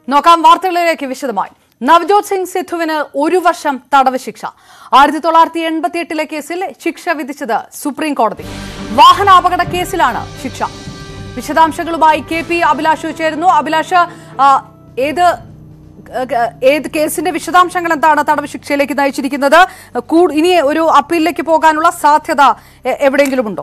നോക്കാം വാർത്തകളിലേക്ക് വിശദമായി നവജോത് സിംഗ് സിദ്ധുവിന് ഒരു വർഷം തടവ് ശിക്ഷ ആയിരത്തി തൊള്ളായിരത്തി എൺപത്തി എട്ടിലെ കേസിൽ ശിക്ഷ വിധിച്ചത് സുപ്രീം കോടതി വാഹനാപകട കേസിലാണ് ശിക്ഷ വിശദാംശങ്ങളുമായി കെ പി അഭിലാഷ് ചേരുന്നു അഭിലാഷ് ആ, ഏത് ഏഹ്, ഏത് കേസിന്റെ വിശദാംശങ്ങൾ എന്താണ് തടവ് ശിക്ഷയിലേക്ക് നയിച്ചിരിക്കുന്നത് കൂ- ഇനി ഒരു അപ്പീലിലേക്ക് പോകാനുള്ള സാധ്യത എ- എവിടെയെങ്കിലും ഉണ്ടോ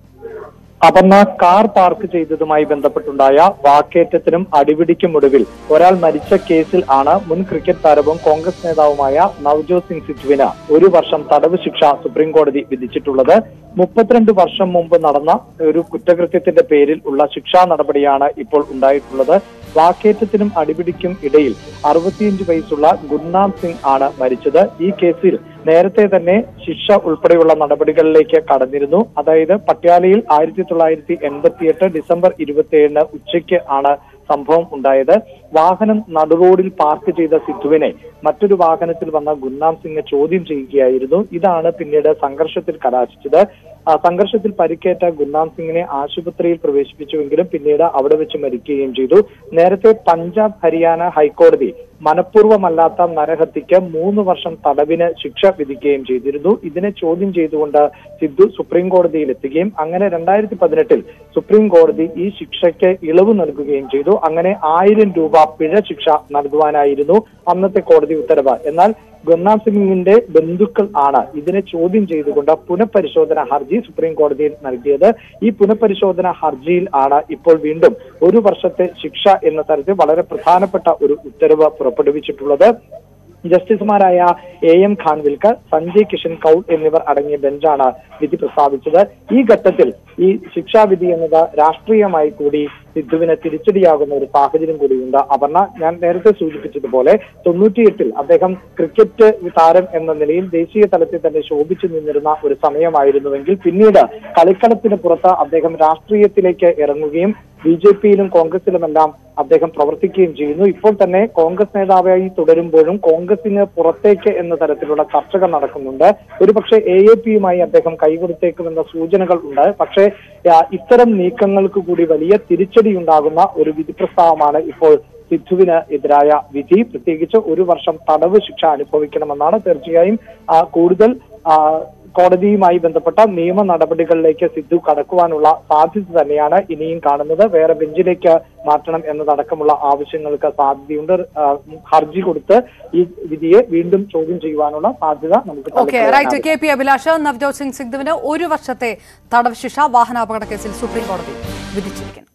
അപർണ കാർ പാർക്ക് ചെയ്തതുമായി ബന്ധപ്പെട്ടുണ്ടായ വാക്കേറ്റത്തിനും അടിപിടിക്കും ഒടുവിൽ ഒരാൾ മരിച്ച കേസിൽ ആണ് മുൻ ക്രിക്കറ്റ് താരവും കോൺഗ്രസ് നേതാവുമായ നവജോത് സിംഗ് സിദ്ധുവിന് ഒരു വർഷം തടവ് ശിക്ഷ സുപ്രീം കോടതി വിധിച്ചിട്ടുള്ളത് മുപ്പത്തിരണ്ട് വർഷം മുമ്പ് നടന്ന ഒരു കുറ്റകൃത്യത്തിന്റെ പേരിൽ ഉള്ള ശിക്ഷാ നടപടിയാണ് ഇപ്പോൾ ഉണ്ടായിട്ടുള്ളത് വാക്കേറ്റത്തിനും അടിപിടിക്കും ഇടയിൽ അറുപത്തിയഞ്ച് വയസ്സുള്ള ഗുർനാം സിംഗ് ആണ് മരിച്ചത് ഈ കേസിൽ നേരത്തെ തന്നെ ശിക്ഷ ഉൾപ്പെടെയുള്ള നടപടികളിലേക്ക് കടന്നിരുന്നു അതായത് പട്യാലയിൽ ആയിരത്തി തൊള്ളായിരത്തി എൺപത്തിയെട്ട് ഡിസംബർ ഇരുപത്തി ഏഴിന് ഉച്ചയ്ക്ക് ആണ് സംഭവം ഉണ്ടായത് വാഹനം നടുറോഡിൽ പാർക്ക് ചെയ്ത സിദ്ധുവിനെ മറ്റൊരു വാഹനത്തിൽ വന്ന ഗുർനാം സിംഗ് ചോദ്യം ചെയ്യുകയായിരുന്നു ഇതാണ് പിന്നീട് സംഘർഷത്തിൽ കലാശിച്ചത് ആ സംഘർഷത്തിൽ പരിക്കേറ്റ ഗുർനാം സിംഗിനെ ആശുപത്രിയിൽ പ്രവേശിപ്പിച്ചുവെങ്കിലും പിന്നീട് അവിടെ വെച്ച് മരിക്കുകയും ചെയ്തു നേരത്തെ പഞ്ചാബ് ഹരിയാന ഹൈക്കോടതി മനഃപൂർവ്വമല്ലാത്ത നരഹത്യക്ക് മൂന്ന് വർഷം തടവിന് ശിക്ഷ വിധിക്കുകയും ചെയ്തിരുന്നു ഇതിനെ ചോദ്യം ചെയ്തുകൊണ്ട് സിദ്ധു സുപ്രീം കോടതിയിൽ എത്തുകയും അങ്ങനെ രണ്ടായിരത്തി പതിനെട്ടിൽ സുപ്രീം കോടതി ഈ ശിക്ഷയ്ക്ക് ഇളവ് നൽകുകയും ചെയ്തു അങ്ങനെ ആയിരം രൂപ പിഴ ശിക്ഷ നൽകുവാനായിരുന്നു അന്നത്തെ കോടതി ഉത്തരവ് എന്നാൽ ഗുർനാം സിംഗിന്റെ ബന്ധുക്കൾ ആണ് ഇതിനെ ചോദ്യം ചെയ്തുകൊണ്ട് പുനഃപരിശോധന ഹർജി സുപ്രീം കോടതിയിൽ നൽകിയത് ഈ പുനഃപരിശോധന ഹർജിയിൽ ആണ് ഇപ്പോൾ വീണ്ടും ഒരു വർഷത്തെ ശിക്ഷ എന്ന തരത്തിൽ വളരെ പ്രധാനപ്പെട്ട ഒരു ഉത്തരവ് പുറപ്പെടുവിച്ചിട്ടുള്ളത് ജസ്റ്റിസുമാരായ എ എം ഖാൻവിൽക്കർ സഞ്ജയ് കിഷൻ കൌൾ എന്നിവർ അടങ്ങിയ ബെഞ്ചാണ് വിധി പ്രസ്താവിച്ചത് ഈ ഘട്ടത്തിൽ ഈ ശിക്ഷാവിധി എന്നത് രാഷ്ട്രീയമായി കൂടി സിദ്ധുവിന് തിരിച്ചടിയാകുന്ന ഒരു സാഹചര്യം കൂടിയുണ്ട് അപർണ ഞാൻ നേരത്തെ സൂചിപ്പിച്ചതുപോലെ തൊണ്ണൂറ്റിയെട്ടിൽ അദ്ദേഹം ക്രിക്കറ്റ് താരം എന്ന നിലയിൽ ദേശീയ തലത്തിൽ തന്നെ ശോഭിച്ചു നിന്നിരുന്ന ഒരു സമയമായിരുന്നുവെങ്കിൽ പിന്നീട് കളിക്കളത്തിന് പുറത്ത് അദ്ദേഹം രാഷ്ട്രീയത്തിലേക്ക് ഇറങ്ങുകയും ബി ജെ പിയിലും കോൺഗ്രസിലുമെല്ലാം അദ്ദേഹം പ്രവർത്തിക്കുകയും ചെയ്യുന്നു ഇപ്പോൾ തന്നെ കോൺഗ്രസ് നേതാവായി തുടരുമ്പോഴും കോൺഗ്രസിന് പുറത്തേക്ക് എന്ന തരത്തിലുള്ള ചർച്ചകൾ നടക്കുന്നുണ്ട് ഒരുപക്ഷെ എ എ പിയുമായി അദ്ദേഹം കൈകൊടുത്തേക്കുമെന്ന സൂചനകൾ ഉണ്ട് പക്ഷേ ആ, ഇത്തരം നീക്കങ്ങൾക്ക് കൂടി വലിയ തിരിച്ചടി ഉണ്ടാകുന്ന ഒരു വിധി പ്രസ്താവമാണ് ഇപ്പോൾ സിദ്ധുവിന് എതിരായ വിധി പ്രത്യേകിച്ച് ഒരു വർഷം തടവ് ശിക്ഷ അനുഭവിക്കണമെന്നാണ് തീർച്ചയായും ആ, കൂടുതൽ ആ, കോടതിയുമായി ബന്ധപ്പെട്ട നിയമ നടപടികളിലേക്ക് സിദ്ധു കടക്കുവാനുള്ള സാധ്യത തന്നെയാണ് ഇനിയും കാണുന്നത് വേറെ ബെഞ്ചിലേക്ക് മാറ്റണം എന്നതടക്കമുള്ള ആവശ്യങ്ങൾക്ക് സാധ്യതയുണ്ട് ആ, ഹർജി കൊടുത്ത് ഈ വിധിയെ വീണ്ടും ചോദ്യം ചെയ്യുവാനുള്ള സാധ്യത നമുക്ക് ഓക്കെ തള്ളിക്കളയാനാവില്ല. Right K P Abhilash Navjot Singh സിദ്ധുവിന് ഒരു വർഷത്തെ തടവ് ശിക്ഷ വാഹനാപകട കേസിൽ സുപ്രീം കോടതി വിധിച്ചിരിക്കുന്നു